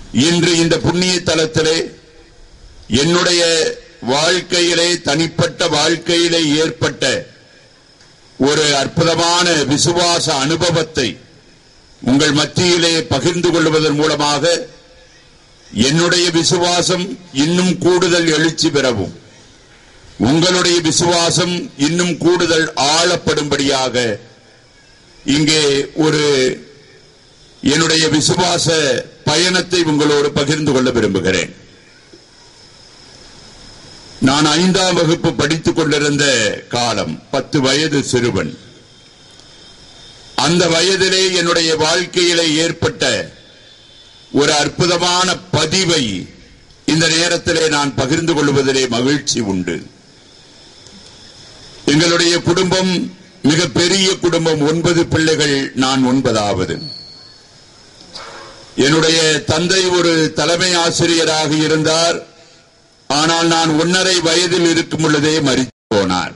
இன்று இந்த புண்ணிய தலத்திலே என்னுடைய வாழ்க்கையிலே தனிப்பட்ட வாழ்க்கையிலே ஏற்பட்ட ஒரு அற்புதமான விசுவாச அனுபவத்தை உங்கள் மத்தியிலே பகிர்ந்து கொள்வதன் மூலமாக என்னுடைய விசுவாசம் இன்னும் கூடுதல் எழுச்சி பெறவும் உங்களுடைய விசுவாசம் இன்னும் கூடுதல் ஆழப்படும்படியாக இங்கே ஒரு என்னுடைய விசுவாச பயணத்தை உங்களோடு பகிர்ந்து கொள்ள விரும்புகிறேன் நான் ஐந்தாம் வகுப்பு படித்துக் கொண்டிருந்த காலம் பத்து வயது சிறுவன் அந்த வயதிலே என்னுடைய வாழ்க்கையிலே ஏற்பட்ட ஒரு அற்புதமான பதிவை இந்த நேரத்திலே நான் பகிர்ந்து கொள்வதிலே மகிழ்ச்சி உண்டு எங்களுடைய குடும்பம் மிக பெரிய குடும்பம் ஒன்பது பிள்ளைகள் நான் ஒன்பதாவது என்னுடைய தந்தை ஒரு தலைமை ஆசிரியராக இருந்தார் ஆனால் நான் ஒன்னரை வயதில் இருக்கும் பொழுதே மறித்து போனார்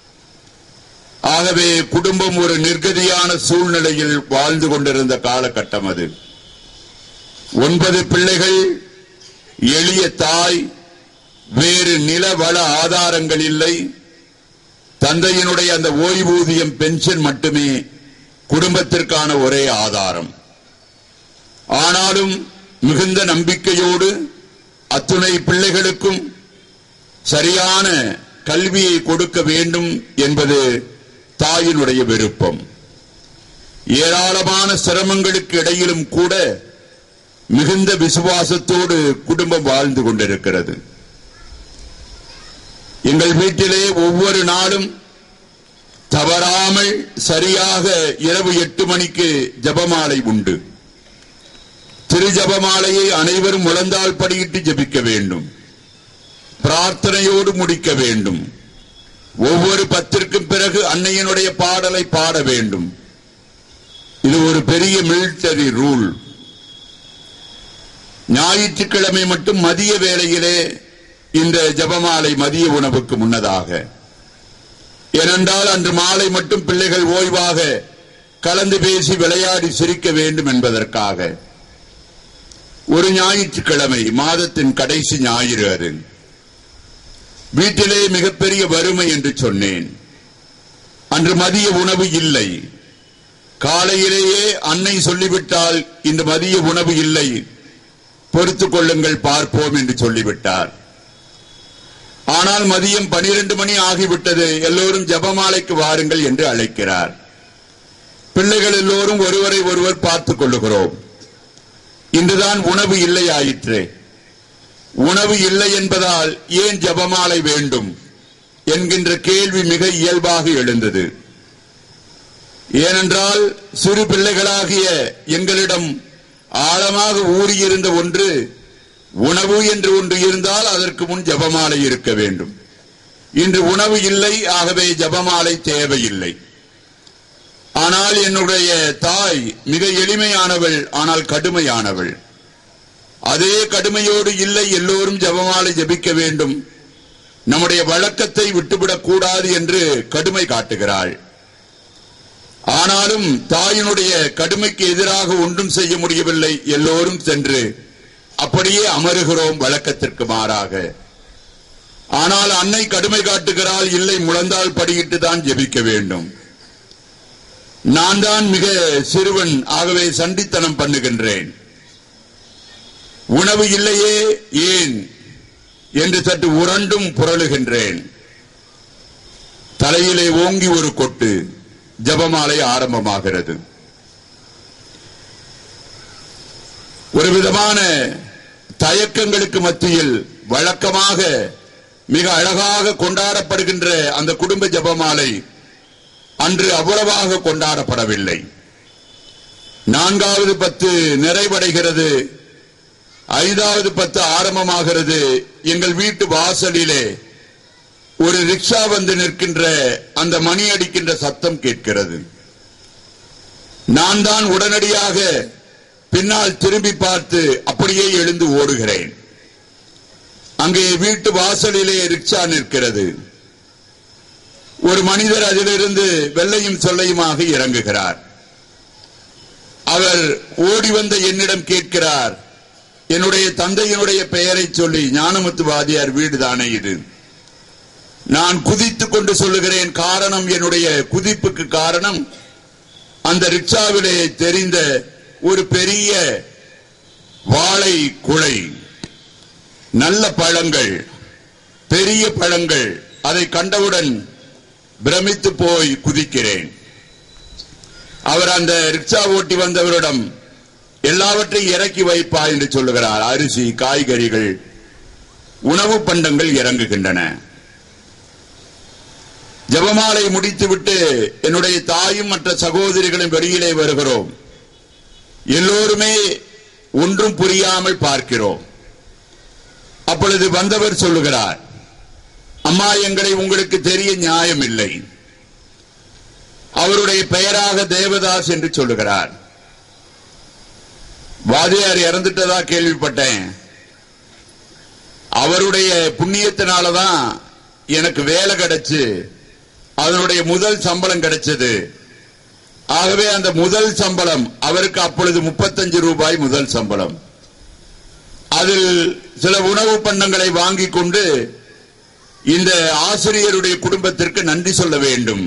ஆகவே குடும்பம் ஒரு நிர்கதியான சூழ்நிலையில் வாழ்ந்து கொண்டிருந்த காலகட்டம் அது ஒன்பது பிள்ளைகள் எளிய தாய் வேறு நில வள ஆதாரங்கள் இல்லை தந்தையினுடைய அந்த ஓய்வூதியம் பென்ஷன் மட்டுமே குடும்பத்திற்கான ஒரே ஆதாரம் ஆனாலும் மிகுந்த நம்பிக்கையோடு அத்துணை பிள்ளைகளுக்கும் சரியான கல்வியை கொடுக்க வேண்டும் என்பது தாயினுடைய விருப்பம் ஏராளமான சிரமங்களுக்கு இடையிலும் கூட மிகுந்த விசுவாசத்தோடு குடும்பம் வாழ்ந்து கொண்டிருக்கிறது எங்கள் வீட்டிலே ஒவ்வொரு நாளும் தவறாமல் சரியாக இரவு எட்டு மணிக்கு ஜபமாலை உண்டு திரு ஜபமாலையை அனைவரும் முழந்தால் படியிட்டு ஜபிக்க வேண்டும் பிரார்த்தனையோடு முடிக்க வேண்டும் ஒவ்வொரு பத்திற்கும் பிறகு அன்னையினுடைய பாடலை பாட வேண்டும் இது ஒரு பெரிய மிலிட்டரி ரூல் ஞாயிற்றுக்கிழமை மட்டும் மதிய வேளையிலே இந்த ஜபமாலை மதிய உணவுக்கு முன்னதாக ஏனென்றால் அன்று மாலை மட்டும் பிள்ளைகள் ஓய்வாக கலந்து பேசி விளையாடி சிரிக்க வேண்டும் என்பதற்காக ஒரு ஞாயிற்றுக்கிழமை மாதத்தின் கடைசி ஞாயிறு அது வீட்டிலே மிகப்பெரிய வறுமை என்று சொன்னேன் அன்று மதிய உணவு இல்லை காலையிலேயே அன்னை சொல்லிவிட்டால் இந்த மதிய உணவு இல்லை பொறுத்துக் கொள்ளுங்கள் பார்ப்போம் என்று சொல்லிவிட்டார் ஆனால் மதியம் பனிரெண்டு மணி ஆகிவிட்டது எல்லோரும் ஜபமாலைக்கு வாருங்கள் என்று அழைக்கிறார் பிள்ளைகள் எல்லோரும் ஒருவரை ஒருவர் பார்த்துக் கொள்ளுகிறோம் இன்றுதான் உணவு இல்லை ஆயிற்று உணவு இல்லை என்பதால் ஏன் ஜபமாலை வேண்டும் என்கின்ற கேள்வி மிக இயல்பாக எழுந்தது ஏனென்றால் சிறு பிள்ளைகளாகிய எங்களிடம் ஆழமாக ஊறியிருந்த ஒன்று உணவு என்று ஒன்று இருந்தால் அதற்கு முன் ஜபமாலை இருக்க வேண்டும் இன்று உணவு இல்லை ஆகவே ஜபமாலை தேவையில்லை ஆனால் என்னுடைய தாய் மிக எளிமையானவள் ஆனால் கடுமையானவள் அதே கடுமையோடு இல்லை எல்லோரும் ஜபமாலை ஜபிக்க வேண்டும் நம்முடைய வழக்கத்தை விட்டுவிடக் கூடாது என்று கடுமை காட்டுகிறாள் ஆனாலும் தாயினுடைய கடுமைக்கு எதிராக ஒன்றும் செய்ய முடியவில்லை எல்லோரும் சென்று அப்படியே அமருகிறோம் வழக்கத்திற்கு மாறாக ஆனால் அன்னை கடுமை காட்டுகிறாள் இல்லை முழந்தால் படியிட்டு தான் ஜெபிக்க வேண்டும் நான் தான் மிக சிறுவன் ஆகவே சண்டித்தனம் பண்ணுகின்றேன் உணவு இல்லையே ஏன் என்று சற்று உரண்டும் புரளுகின்றேன் தலையிலே ஓங்கி ஒரு கொட்டு ஜபமாலை ஆரம்பமாகிறது ஒரு விதமான தயக்கங்களுக்கு மத்தியில் வழக்கமாக மிக அழகாக கொண்டாடப்படுகின்ற அந்த குடும்ப ஜபமாலை அன்று அவ்வளவாக கொண்டாடப்படவில்லை நான்காவது பத்து நிறைவடைகிறது ஐந்தாவது பத்து ஆரம்பமாகிறது எங்கள் வீட்டு வாசலிலே ஒரு ரிக்ஷா வந்து நிற்கின்ற அந்த மணி அடிக்கின்ற சத்தம் கேட்கிறது நான் தான் உடனடியாக பின்னால் திரும்பி பார்த்து அப்படியே எழுந்து ஓடுகிறேன் அங்கே வீட்டு வாசலிலே ரிக்ஷா நிற்கிறது ஒரு மனிதர் அதிலிருந்து வெள்ளையும் சொல்லையுமாக இறங்குகிறார் அவர் ஓடி வந்த என்னிடம் கேட்கிறார் என்னுடைய தந்தையினுடைய பெயரை சொல்லி ஞானமுத்து வாதியார் வீடு தானே இது நான் குதித்துக் கொண்டு சொல்லுகிறேன் காரணம் என்னுடைய குதிப்புக்கு காரணம் அந்த ரிக்ஷாவிலே தெரிந்த ஒரு பெரிய வாழை குலை நல்ல பழங்கள் பெரிய பழங்கள் அதை கண்டவுடன் பிரமித்து போய் குதிக்கிறேன் அவர் அந்த ரிக்ஷா ஓட்டி வந்தவரிடம் எல்லாவற்றையும் இறக்கி வைப்பா என்று சொல்லுகிறார் அரிசி காய்கறிகள் உணவு பண்டங்கள் இறங்குகின்றன ஜபமாலை முடித்துவிட்டு என்னுடைய தாயும் மற்ற சகோதரிகளும் வெளியிலே வருகிறோம் எல்லோருமே ஒன்றும் புரியாமல் பார்க்கிறோம் அப்பொழுது வந்தவர் சொல்லுகிறார் அம்மா எங்களை உங்களுக்கு தெரிய நியாயம் இல்லை அவருடைய பெயராக தேவதாஸ் என்று சொல்லுகிறார் வாதியார் இறந்துட்டதா கேள்விப்பட்டேன் அவருடைய புண்ணியத்தினாலதான் எனக்கு வேலை கிடைச்சு அதனுடைய முதல் சம்பளம் கிடைச்சது ஆகவே அந்த முதல் சம்பளம் அவருக்கு அப்பொழுது முப்பத்தஞ்சு ரூபாய் முதல் சம்பளம் அதில் சில உணவு பண்டங்களை வாங்கிக் கொண்டு இந்த ஆசிரியருடைய குடும்பத்திற்கு நன்றி சொல்ல வேண்டும்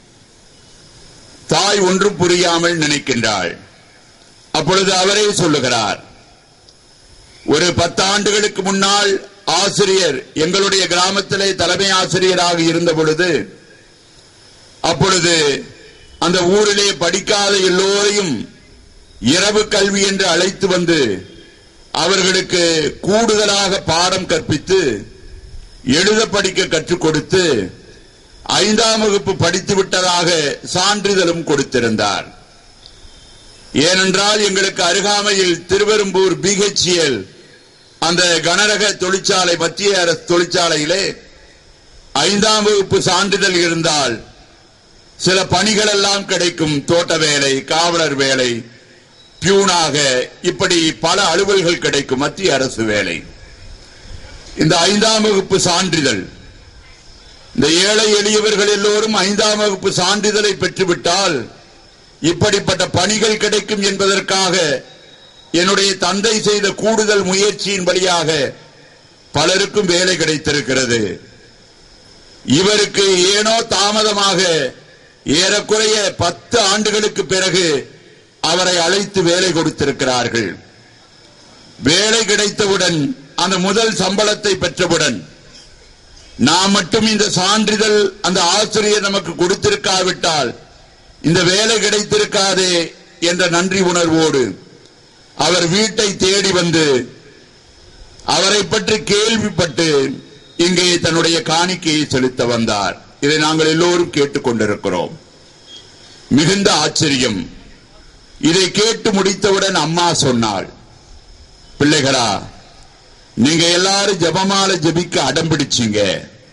தாய் ஒன்றும் புரியாமல் நினைக்கின்றாள் அப்பொழுது அவரே சொல்லுகிறார் ஒரு பத்தாண்டுகளுக்கு முன்னால் ஆசிரியர் எங்களுடைய கிராமத்திலே தலைமை ஆசிரியராக இருந்த பொழுது அப்பொழுது அந்த ஊரிலே படிக்காத எல்லோரையும் இரவு கல்வி என்று அழைத்து வந்து அவர்களுக்கு கூடுதலாக பாடம் கற்பித்து எழுத படிக்க கற்றுக் கொடுத்து ஐந்தாம் வகுப்பு படித்து விட்டதாக சான்றிதழும் கொடுத்திருந்தார் ஏனென்றால் எங்களுக்கு அருகாமையில் திருவெரும்பூர் பிஹெச்எல் அந்த கனரக தொழிற்சாலை மத்திய அரசு தொழிற்சாலையிலே ஐந்தாம் வகுப்பு சான்றிதழ் இருந்தால் சில பணிகள் எல்லாம் கிடைக்கும் தோட்ட வேலை காவலர் வேலை பியூனாக இப்படி பல அலுவல்கள் கிடைக்கும் மத்திய அரசு வேலை இந்த ஐந்தாம் வகுப்பு சான்றிதழ் இந்த ஏழை எளியவர்கள் எல்லோரும் ஐந்தாம் வகுப்பு சான்றிதழை பெற்றுவிட்டால் இப்படிப்பட்ட பணிகள் கிடைக்கும் என்பதற்காக என்னுடைய தந்தை செய்த கூடுதல் முயற்சியின் வழியாக பலருக்கும் வேலை கிடைத்திருக்கிறது இவருக்கு ஏனோ தாமதமாக ஏறக்குறைய பத்து ஆண்டுகளுக்கு பிறகு அவரை அழைத்து வேலை கொடுத்திருக்கிறார்கள் வேலை கிடைத்தவுடன் அந்த முதல் சம்பளத்தை பெற்றவுடன் நாம் மட்டும் இந்த சான்றிதழ் அந்த ஆசிரியர் நமக்கு கொடுத்திருக்காவிட்டால் இந்த வேலை கிடைத்திருக்காதே என்ற நன்றி உணர்வோடு அவர் வீட்டை தேடி வந்து அவரை பற்றி கேள்விப்பட்டு இங்கே தன்னுடைய காணிக்கையை செலுத்த வந்தார் இதை நாங்கள் எல்லோரும் கேட்டுக்கொண்டிருக்கிறோம் மிகுந்த ஆச்சரியம் இதை கேட்டு முடித்தவுடன் அம்மா சொன்னாள் பிள்ளைகளா நீங்க எல்லாரும் ஜபமால ஜபிக்க அடம் பிடிச்சீங்க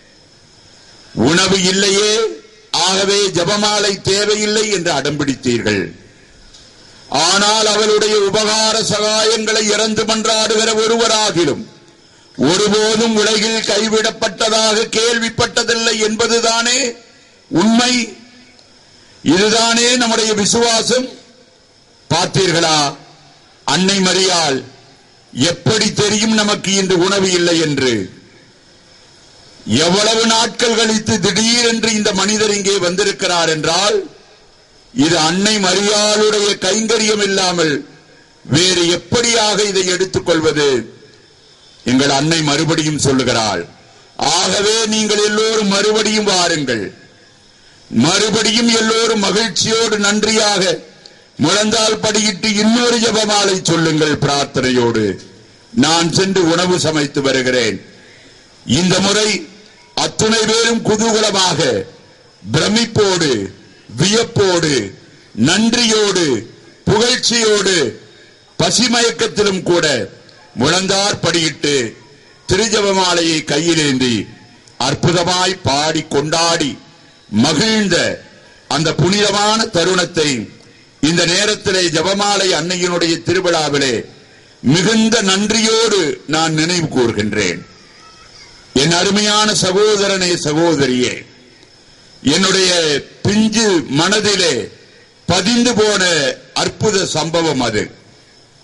உணவு இல்லையே ஆகவே ஜபமாலை தேவையில்லை என்று அடம் பிடித்தீர்கள் ஆனால் அவளுடைய உபகார சகாயங்களை இறந்து மன்றாடுகிற ஒருவராகிலும் ஒருபோதும் உலகில் கைவிடப்பட்டதாக கேள்விப்பட்டதில்லை என்பதுதானே உண்மை இதுதானே நம்முடைய விசுவாசம் பார்த்தீர்களா அன்னை மரியாள் எப்படி தெரியும் நமக்கு இன்று உணவு இல்லை என்று எவ்வளவு நாட்கள் கழித்து திடீரென்று இந்த மனிதர் இங்கே வந்திருக்கிறார் என்றால் இது அன்னை மரியாளுடைய கைங்கரியம் இல்லாமல் வேறு எப்படியாக இதை எடுத்துக் கொள்வது எங்கள் அன்னை மறுபடியும் சொல்லுகிறாள் ஆகவே நீங்கள் எல்லோரும் மறுபடியும் வாருங்கள் மறுபடியும் எல்லோரும் மகிழ்ச்சியோடு நன்றியாக முழந்தால் படியிட்டு இன்னொரு ஜபமாலை சொல்லுங்கள் பிரார்த்தனையோடு நான் சென்று உணவு சமைத்து வருகிறேன் இந்த முறை அத்துணை பேரும் குதூகலமாக பிரமிப்போடு வியப்போடு நன்றியோடு புகழ்ச்சியோடு பசிமயக்கத்திலும் கூட முழந்தார் படியிட்டு திருஜபமாலையை கையிலேந்தி அற்புதமாய் பாடி கொண்டாடி மகிழ்ந்த அந்த புனிதமான தருணத்தை இந்த நேரத்திலே ஜபமாலை அன்னையினுடைய திருவிழாவிலே மிகுந்த நன்றியோடு நான் நினைவு கூர்கின்றேன் என் அருமையான சகோதரனே சகோதரியே என்னுடைய பிஞ்சு மனதிலே பதிந்து போன அற்புத சம்பவம் அது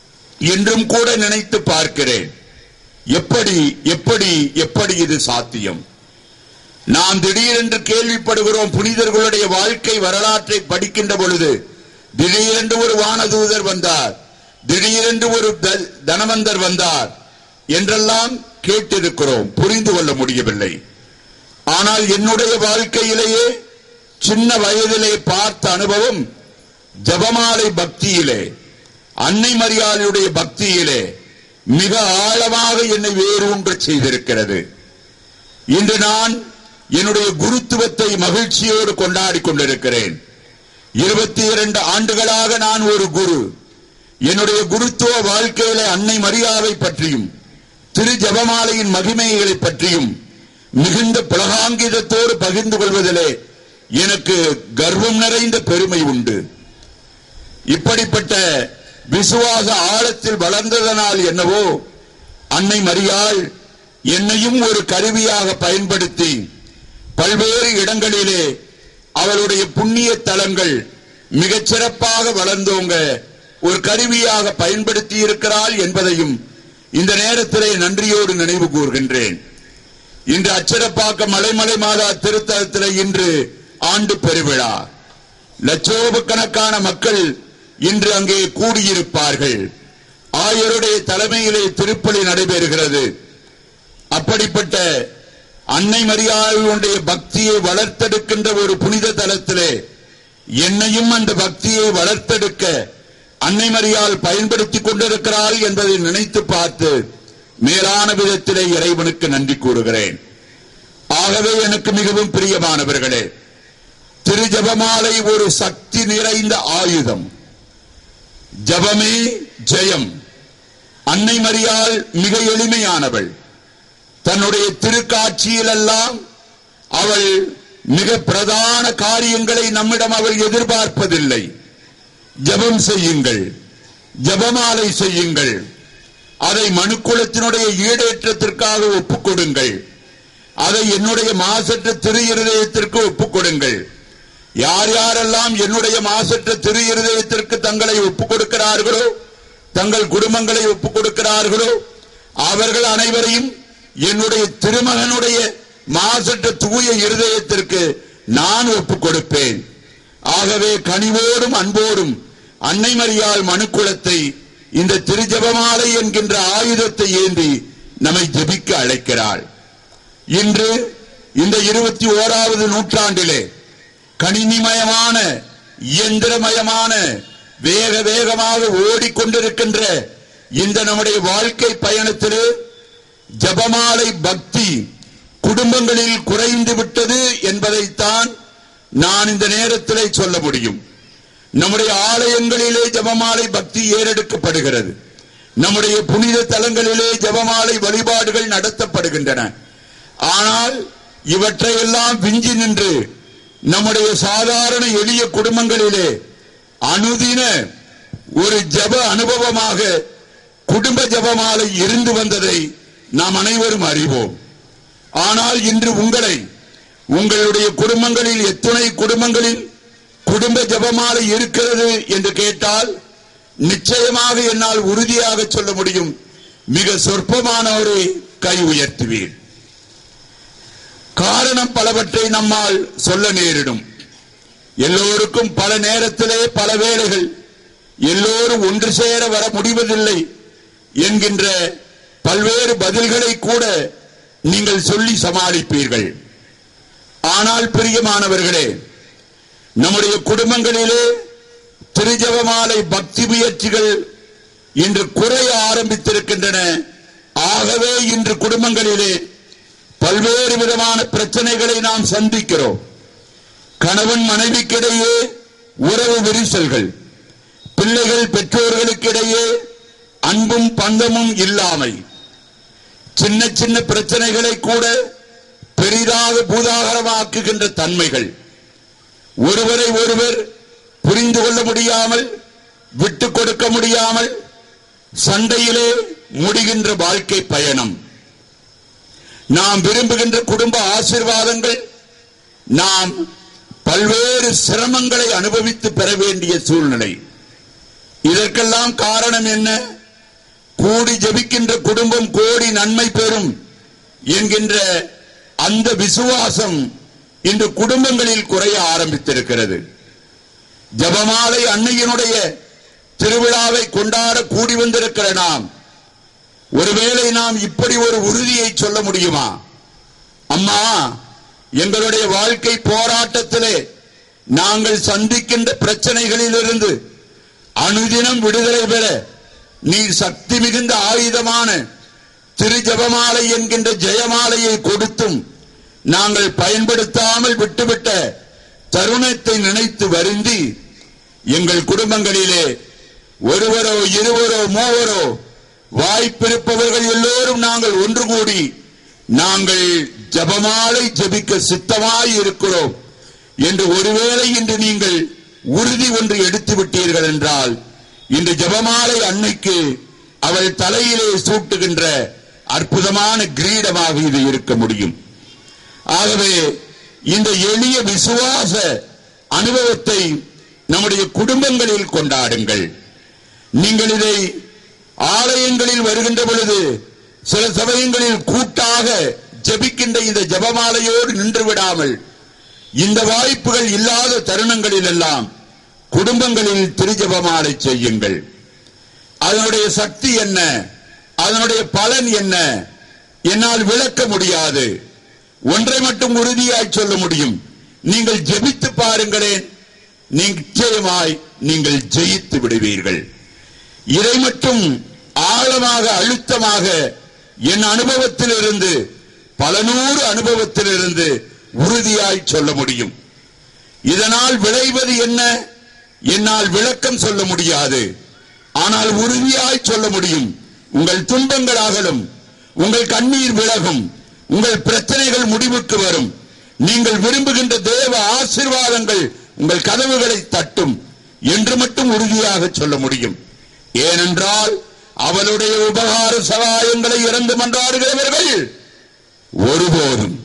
என்றும் கூட நினைத்து பார்க்கிறேன் எப்படி எப்படி எப்படி இது சாத்தியம் நாம் திடீரென்று கேள்விப்படுகிறோம் புனிதர்களுடைய வாழ்க்கை வரலாற்றை படிக்கின்ற பொழுது திடீரென்று ஒரு வானதூதர் வந்தார் திடீரென்று ஒரு த- தனவந்தர் வந்தார் என்றெல்லாம் கேட்டிருக்கிறோம் புரிந்து கொள்ள முடியவில்லை ஆனால் என்னுடைய வாழ்க்கையிலேயே சின்ன வயதிலே பார்த்த அனுபவம் ஜபமாலை பக்தியிலே அன்னை மரியாதையுடைய பக்தியிலே மிக ஆழமாக என்னை வேரூன்றச் செய்திருக்கிறது இன்று நான் என்னுடைய குருத்துவத்தை மகிழ்ச்சியோடு கொண்டாடி கொண்டிருக்கிறேன் இருபத்தி இரண்டு ஆண்டுகளாக நான் ஒரு குரு என்னுடைய குருத்துவ வாழ்க்கையில அன்னை மரியாதை பற்றியும் திரு ஜபமாலையின் மகிமைகளை பற்றியும் மிகுந்த புலகாங்கிதத்தோடு பகிர்ந்து கொள்வதிலே எனக்கு கர்வம் நிறைந்த பெருமை உண்டு இப்படிப்பட்ட விசுவாச ஆழத்தில் வளர்ந்ததனால் என்னவோ அன்னை மரியாள் என்னையும் ஒரு கருவியாக பயன்படுத்தி பல்வேறு இடங்களிலே அவளுடைய புண்ணிய தலங்கள் மிகச் சிறப்பாக வளர்ந்தோங்க ஒரு கருவியாக பயன்படுத்தி இருக்கிறாள் என்பதையும் இந்த நேரத்திலே நன்றியோடு நினைவு கூர்கின்றேன் இன்று அச்சரப்பாக்க மலைமலை மாதா திருத்தலத்திலே இன்று ஆண்டு பெருவிழா லட்சோபக்கணக்கான மக்கள் இன்று அங்கே கூடியிருப்பார்கள் ஆயருடைய தலைமையிலே திருப்பலி நடைபெறுகிறது அப்படிப்பட்ட அன்னை மரியாதையுடைய பக்தியை வளர்த்தெடுக்கின்ற ஒரு புனித தலத்திலே என்னையும் அந்த பக்தியை வளர்த்தெடுக்க அன்னை மரியாள் பயன்படுத்திக் கொண்டிருக்கிறாள் என்பதை நினைத்து பார்த்து மேலான விதத்திலே இறைவனுக்கு நன்றி கூறுகிறேன் ஆகவே எனக்கு மிகவும் பிரியமானவர்களே திரு ஜபமாலை ஒரு சக்தி நிறைந்த ஆயுதம் ஜபமே ஜெயம் அன்னை மரியாள் மிக எளிமையானவள் தன்னுடைய திருக்காட்சியிலெல்லாம் அவள் மிக பிரதான காரியங்களை நம்மிடம் அவள் எதிர்பார்ப்பதில்லை ஜெபம் செய்யுங்கள் ஜெபமாலை செய்யுங்கள் அதை மனுக்குலத்தினுடைய ஈடேற்றத்திற்காக ஒப்புக் கொடுங்கள் அதை என்னுடைய மாசற்ற திரு இருதயத்திற்கு ஒப்புக் கொடுங்கள் யார் யாரெல்லாம் என்னுடைய மாசற்ற திரு இருதயத்திற்கு தங்களை ஒப்புக் கொடுக்கிறார்களோ தங்கள் குடும்பங்களை ஒப்புக் கொடுக்கிறார்களோ அவர்கள் அனைவரையும் என்னுடைய திருமகனுடைய மாசற்ற தூய இருதயத்திற்கு நான் ஒப்புக் கொடுப்பேன் ஆகவே கனிவோடும் அன்போடும் அன்னை மரியாள் மனுக்குலத்தை இந்த திருஜபமாலை என்கின்ற ஆயுதத்தை ஏந்தி நம்மை ஜெபிக்க அழைக்கிறாள் இன்று இந்த இருபத்தி ஓராவது நூற்றாண்டிலே கணினிமயமான இயந்திரமயமான வேக வேகமாக ஓடிக்கொண்டிருக்கின்ற இந்த நம்முடைய வாழ்க்கை பயணத்திலே ஜபமாலை பக்தி குடும்பங்களில் குறைந்து விட்டது என்பதைத்தான் நான் இந்த நேரத்திலே சொல்ல முடியும் நம்முடைய ஆலயங்களிலே ஜபமாலை பக்தி ஏறெடுக்கப்படுகிறது நம்முடைய புனித தலங்களிலே ஜபமாலை வழிபாடுகள் நடத்தப்படுகின்றன ஆனால் இவற்றையெல்லாம் விஞ்சி நின்று நம்முடைய சாதாரண எளிய குடும்பங்களிலே அனுதின ஒரு ஜப அனுபவமாக குடும்ப ஜபமாலை இருந்து வந்ததை நாம் அனைவரும் அறிவோம் ஆனால் இன்று உங்களை உங்களுடைய குடும்பங்களில் எத்தனை குடும்பங்களில் குடும்ப ஜபமாலை இருக்கிறது என்று கேட்டால் நிச்சயமாக என்னால் உறுதியாக சொல்ல முடியும் மிக சொற்பமானவரை கை உயர்த்துவீர் காரணம் பலவற்றை நம்மால் சொல்ல நேரிடும் எல்லோருக்கும் பல நேரத்திலே பல வேளைகள் எல்லோரும் ஒன்று சேர வர முடிவதில்லை என்கின்ற பல்வேறு பதில்களை கூட நீங்கள் சொல்லி சமாளிப்பீர்கள் ஆனால் பிரியமானவர்களே நம்முடைய குடும்பங்களிலே திருஜபமாலை பக்தி முயற்சிகள் இன்று குறைய ஆரம்பித்திருக்கின்றன ஆகவே இன்று குடும்பங்களிலே பல்வேறு விதமான பிரச்சனைகளை நாம் சந்திக்கிறோம் கணவன் மனைவிக்கிடையே உறவு விரிசல்கள் பிள்ளைகள் பெற்றோர்களுக்கிடையே அன்பும் பந்தமும் இல்லாமை சின்ன சின்ன பிரச்சனைகளை கூட பெரிதாக பூதாகரமாக்குகின்ற தன்மைகள் ஒருவரை ஒருவர் புரிந்து கொள்ள முடியாமல் விட்டுக் கொடுக்க முடியாமல் சண்டையிலே முடிகின்ற வாழ்க்கை பயணம் நாம் விரும்புகின்ற குடும்ப ஆசீர்வாதங்கள் நாம் பல்வேறு சிரமங்களை அனுபவித்து பெற வேண்டிய சூழ்நிலை இதற்கெல்லாம் காரணம் என்ன கூடி ஜெபிக்கின்ற குடும்பம் கோடி நன்மை பெறும் என்கின்ற அந்த விசுவாசம் இன்று குடும்பங்களில் குறைய ஆரம்பித்திருக்கிறது ஜபமாலை அன்னையினுடைய திருவிழாவை கொண்டாட கூடி வந்திருக்கிற நாம் ஒருவேளை நாம் இப்படி ஒரு உறுதியை சொல்ல முடியுமா அம்மா எங்களுடைய வாழ்க்கை போராட்டத்திலே நாங்கள் சந்திக்கின்ற பிரச்சனைகளிலிருந்து அனுதினம் விடுதலை பெற நீர் சக்தி மிகுந்த ஆயுதமான திரு ஜபமாலை என்கின்ற ஜெயமாலையை கொடுத்தும் நாங்கள் பயன்படுத்தாமல் விட்டுவிட்ட தருணத்தை நினைத்து வருந்தி எங்கள் குடும்பங்களிலே ஒருவரோ இருவரோ மூவரோ வாய்ப்பிருப்பவர்கள் எல்லோரும் நாங்கள் ஒன்று கூடி நாங்கள் ஜபமாலை ஜபிக்க சித்தமாய் இருக்கிறோம் என்று ஒருவேளை இன்று நீங்கள் உறுதி ஒன்று எடுத்து விட்டீர்கள் என்றால் இன்று ஜபமாலை அன்னைக்கு அவள் தலையிலே சூட்டுகின்ற அற்புதமான கிரீடமாக இது இருக்க முடியும் ஆகவே இந்த எளிய விசுவாச அனுபவத்தை நம்முடைய குடும்பங்களில் கொண்டாடுங்கள் நீங்கள் இதை ஆலயங்களில் வருகின்ற பொழுது சில சமயங்களில் கூட்டாக ஜெபிக்கின்ற இந்த ஜபமாலையோடு நின்று விடாமல் இந்த வாய்ப்புகள் இல்லாத தருணங்களில் எல்லாம் குடும்பங்களில் திருஜபமாலை செய்யுங்கள் அதனுடைய சக்தி என்ன அதனுடைய பலன் என்ன என்னால் விளக்க முடியாது ஒன்றை மட்டும் உறுதியாய் சொல்ல முடியும் நீங்கள் ஜெபித்து பாருங்களேன் நிச்சயமாய் நீங்கள் ஜெயித்து விடுவீர்கள் இதை மட்டும் ஆழமாக அழுத்தமாக என் அனுபவத்திலிருந்து பல நூறு அனுபவத்திலிருந்து உறுதியாய் சொல்ல முடியும் இதனால் விளைவது என்ன என்னால் விளக்கம் சொல்ல முடியாது ஆனால் உறுதியாய் சொல்ல முடியும் உங்கள் துன்பங்கள் அகலும் உங்கள் கண்ணீர் விலகும் உங்கள் பிரச்சனைகள் முடிவுக்கு வரும் நீங்கள் விரும்புகின்ற தேவ ஆசீர்வாதங்கள் உங்கள் கதவுகளை தட்டும் என்று மட்டும் உறுதியாக சொல்ல முடியும் ஏனென்றால் அவளுடைய உபகார சகாயங்களை இறந்து மன்றாடுகிறவர்கள் ஒருபோதும்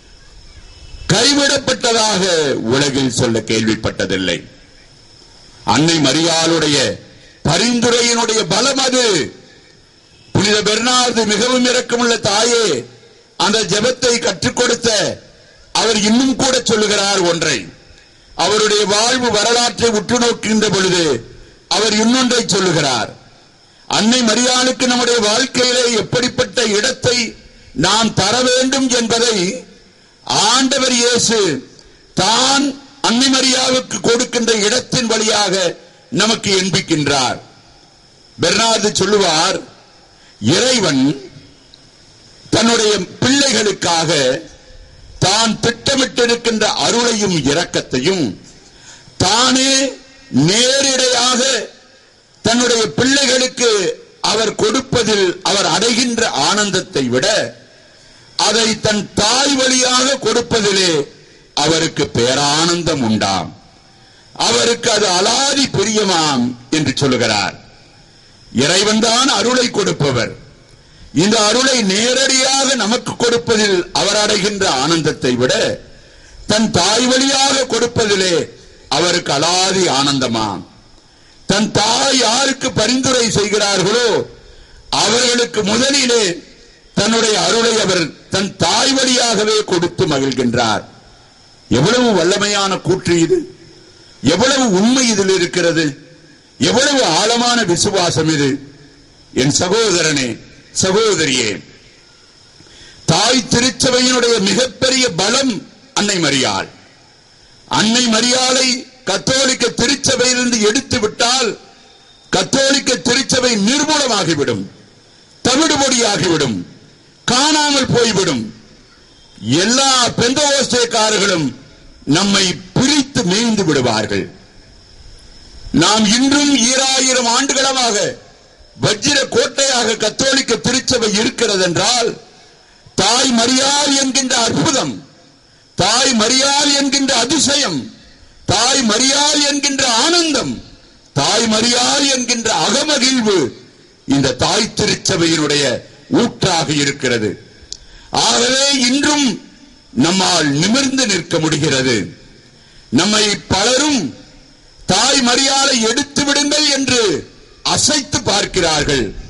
கைவிடப்பட்டதாக உலகில் சொல்ல கேள்விப்பட்டதில்லை அன்னை மரியாளுடைய பரிந்துரையினுடைய பலம் அது புனித பெர்னார்து மிகவும் இரக்கமுள்ள தாயே அந்த ஜெபத்தை கற்றுக் கொடுத்த அவர் இன்னும் கூட சொல்லுகிறார் ஒன்றை அவருடைய வாழ்வு வரலாற்றை உற்று நோக்கின்ற பொழுது அவர் இன்னொன்றை சொல்லுகிறார் அன்னை மரியாளுக்கு நம்முடைய வாழ்க்கையிலே எப்படிப்பட்ட இடத்தை நாம் தர வேண்டும் என்பதை ஆண்டவர் இயேசு தான் அன்னை மரியாவுக்கு கொடுக்கின்ற இடத்தின் வழியாக நமக்கு எண்பிக்கின்றார் பெர்னார்து சொல்லுவார் இறைவன் தன்னுடைய பிள்ளைகளுக்காக தான் திட்டமிட்டிருக்கின்ற அருளையும் இரக்கத்தையும் தானே நேரிடையாக தன்னுடைய பிள்ளைகளுக்கு அவர் கொடுப்பதில் அவர் அடைகின்ற ஆனந்தத்தை விட அதை தன் தாய் வழியாக கொடுப்பதிலே அவருக்கு பேரானந்தம் உண்டாம் அவருக்கு அது அலாதி பிரியமாம் என்று சொல்லுகிறார் இறைவன்தான் அருளை கொடுப்பவர் இந்த அருளை நேரடியாக நமக்கு கொடுப்பதில் அவர் அடைகின்ற ஆனந்தத்தை விட தன் தாய் வழியாக கொடுப்பதிலே அவருக்கு அலாதி ஆனந்தமாம் தன் தாய் யாருக்கு பரிந்துரை செய்கிறார்களோ அவர்களுக்கு முதலிலே தன்னுடைய அருளை அவர் தன் தாய் வழியாகவே கொடுத்து மகிழ்கின்றார் எவ்வளவு வல்லமையான கூற்று இது எவ்வளவு உண்மை இதில் இருக்கிறது எவ்வளவு ஆழமான விசுவாசம் இது என் சகோதரனே சகோதரியே தாய் திருச்சபையினுடைய மிகப்பெரிய பலம் அன்னை மரியாள் அன்னை மரியாளை கத்தோலிக்க திருச்சபையிலிருந்து எடுத்து விட்டால் கத்தோலிக்க திருச்சபை நிர்மூலமாகிவிடும் தவிடுபொடியாகிவிடும் காணாமல் போய்விடும் எல்லா பெந்தோஸ்தேக்காரர்களும் நம்மை பிரித்து மேய்ந்து விடுவார்கள் நாம் இன்றும் ஈராயிரம் ஆண்டுகளமாக வஜ்ர கோட்டையாக கத்தோலிக்க திருச்சபை இருக்கிறது என்றால் தாய் மரியாள் என்கின்ற அற்புதம் தாய் மரியாள் என்கின்ற அதிசயம் தாய் மரியாள் என்கின்ற ஆனந்தம் தாய் மரியாள் என்கின்ற அகமகிழ்வு இந்த தாய் திருச்சபையினுடைய ஊற்றாக இருக்கிறது ஆகவே இன்றும் நம்மால் நிமிர்ந்து நிற்க முடிகிறது நம்மை பலரும் தாய் மரியாதை எடுத்து விடுங்கள் என்று அசைத்து பார்க்கிறார்கள்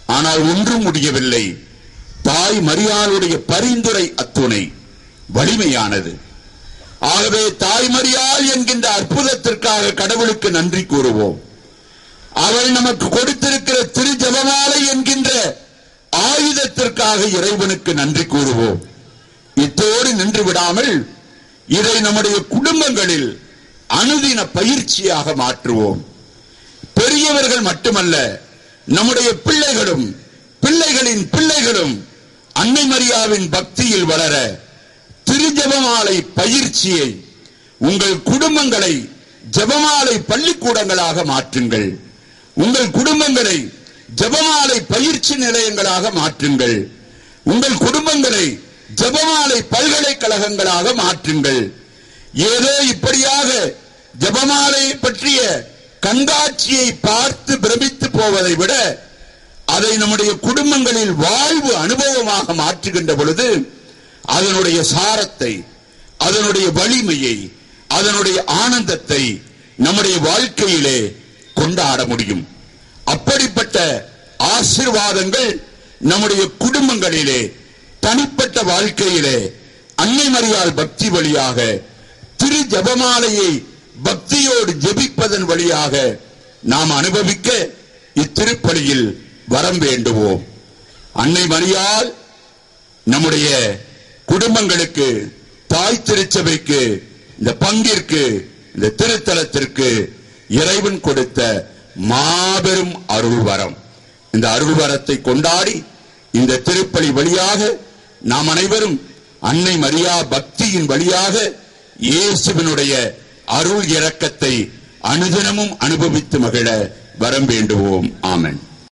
ஆனால் ஒன்றும் முடியவில்லை தாய் மரியாளுடைய பரிந்துரை அத்துணை வலிமையானது ஆகவே தாய் மரியாள் என்கின்ற அற்புதத்திற்காக கடவுளுக்கு நன்றி கூறுவோம் அவள் நமக்கு கொடுத்திருக்கிற திரு ஜபமாலை என்கின்ற ஆயுதத்திற்காக இறைவனுக்கு நன்றி கூறுவோம் இத்தோடு நின்று விடாமல் இதை நம்முடைய குடும்பங்களில் அனுதின பயிற்சியாக மாற்றுவோம் பெரியவர்கள் மட்டுமல்ல நம்முடைய பிள்ளைகளும் பிள்ளைகளின் பிள்ளைகளும் அன்னை மரியாவின் பக்தியில் வளர திருஜபமாலை பயிற்சியை உங்கள் குடும்பங்களை ஜபமாலை பள்ளிக்கூடங்களாக மாற்றுங்கள் உங்கள் குடும்பங்களை ஜபமாலை பயிற்சி நிலையங்களாக மாற்றுங்கள் உங்கள் குடும்பங்களை ஜபமாலை பல்கலைக்கழகங்களாக மாற்றுங்கள் ஏதோ இப்படியாக ஜபமாலை பற்றிய கண்காட்சியை பார்த்து பிரமித்து போவதை விட அதை நம்முடைய குடும்பங்களில் வாழ்வு அனுபவமாக மாற்றுகின்ற பொழுது அதனுடைய சாரத்தை அதனுடைய வலிமையை அதனுடைய ஆனந்தத்தை நம்முடைய வாழ்க்கையிலே கொண்டாட முடியும் அப்படிப்பட்ட ஆசிர்வாதங்கள் நம்முடைய குடும்பங்களிலே தனிப்பட்ட வாழ்க்கையிலே அன்னை மரியாள் பக்தி வழியாக திரு ஜபமாலையை பக்தியோடு ஜெபிப்பதன் வழியாக நாம் அனுபவிக்க இத்திருப்பலியில் வரம் வேண்டுவோம் அன்னை மரியாள் நம்முடைய குடும்பங்களுக்கு தாய் திருச்சபைக்கு இந்த பங்கிற்கு இந்த திருத்தலத்திற்கு இறைவன் கொடுத்த மாபெரும் அருள் வரம் இந்த அருள் வரத்தை கொண்டாடி இந்த திருப்பலி வழியாக நாம் அனைவரும் அன்னை மரியா பக்தியின் வழியாக இயேசுவினுடைய அருள் இரக்கத்தை அனுதினமும் அனுபவித்து மகிழ வரம் வேண்டுவோம் ஆமென்